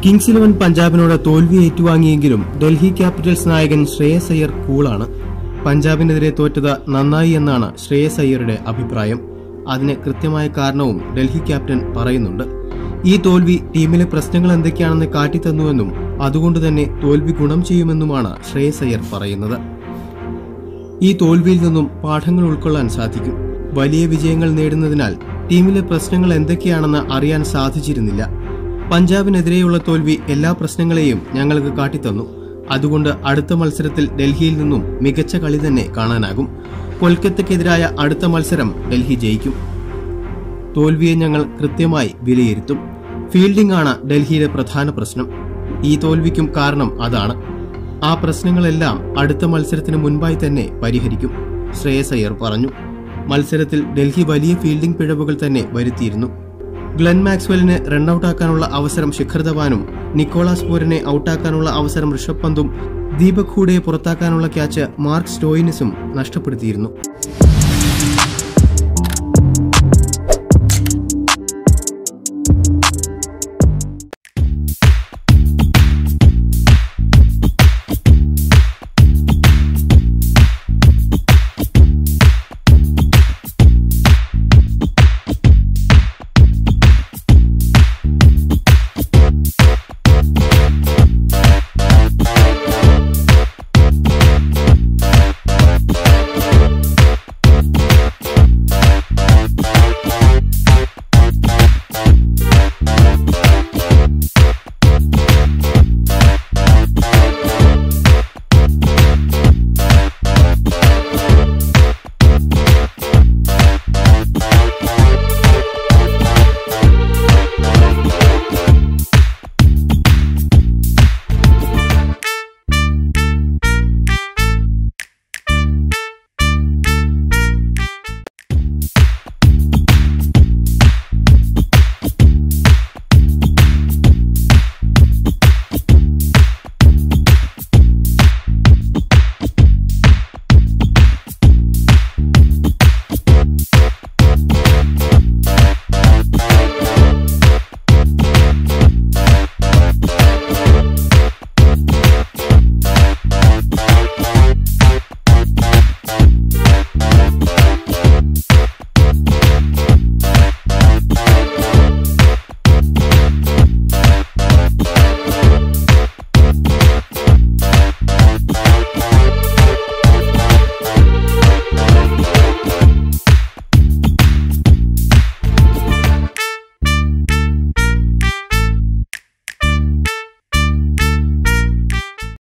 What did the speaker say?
Kings Eleven പഞ്ചാബിനോട് തോൽവി ഏറ്റുവാങ്ങിയെങ്കിലും Delhi Capitals നായകൻ ശ്രേയസ് അയ്യർ കൂളാണ് പഞ്ചാബിനെതിരെ തോറ്റത് നന്നായി എന്നാണ് ശ്രേയസ് അയ്യരുടെ അഭിപ്രായം അതിന് കൃത്യമായ കാരണവും ഡൽഹി ക്യാപ്റ്റൻ പറയുന്നുണ്ട് ഈ തോൽവി ടീമിലെ പ്രശ്നങ്ങൾ എന്തൊക്കെയാണെന്ന് കാട്ടിത്തന്നുവെന്നും അതുകൊണ്ട് തന്നെ തോൽവി ഗുണം ചെയ്യുമെന്നുമാണ് ശ്രേയസ് അയ്യർ പറയുന്നത് ഈ തോൽവിയിൽ നിന്നും പാഠങ്ങൾ ഉൾക്കൊള്ളാൻ സാധിക്കും വലിയ വിജയങ്ങൾ നേടുന്നതിനാൽ ടീമിലെ പ്രശ്നങ്ങൾ എന്തൊക്കെയാണെന്ന് അറിയാൻ സാധിച്ചിരുന്നില്ല പഞ്ചാബിനെതിരെയുള്ള തോൽവി എല്ലാ പ്രശ്നങ്ങളെയും ഞങ്ങൾക്ക് കാട്ടിത്തന്നു അതുകൊണ്ട് അടുത്ത മത്സരത്തിൽ ഡൽഹിയിൽ നിന്നും മികച്ച കളി തന്നെ കാണാനാകും കൊൽക്കത്തയ്ക്കെതിരായ അടുത്ത മത്സരം ഡൽഹി ജയിക്കും തോൽവിയെ ഞങ്ങൾ കൃത്യമായി വിലയിരുത്തും ഫീൽഡിംഗ് ആണ് ഡൽഹിയിലെ പ്രധാന പ്രശ്നം ഈ തോൽവിക്കും കാരണം അതാണ് ആ പ്രശ്നങ്ങളെല്ലാം അടുത്ത മത്സരത്തിന് മുൻപായി തന്നെ പരിഹരിക്കും ശ്രേയസ് അയ്യർ പറഞ്ഞു മത്സരത്തിൽ ഡൽഹി വലിയ ഫീൽഡിംഗ് പിഴവുകൾ തന്നെ വരുത്തിയിരുന്നു ഗ്ലെൻ മാക്സ്വെലിനെ റണ്ണൌട്ടാക്കാനുള്ള അവസരം ശിഖർ ധവാനും നിക്കോളാസ് പൂരനെ ഔട്ടാക്കാനുള്ള അവസരം ഋഷഭ് പന്തും ദീപക് ഹൂഡയെ പുറത്താക്കാനുള്ള ക്യാച്ച് മാർക്ക് സ്റ്റോയിനിസും നഷ്ടപ്പെടുത്തിയിരുന്നു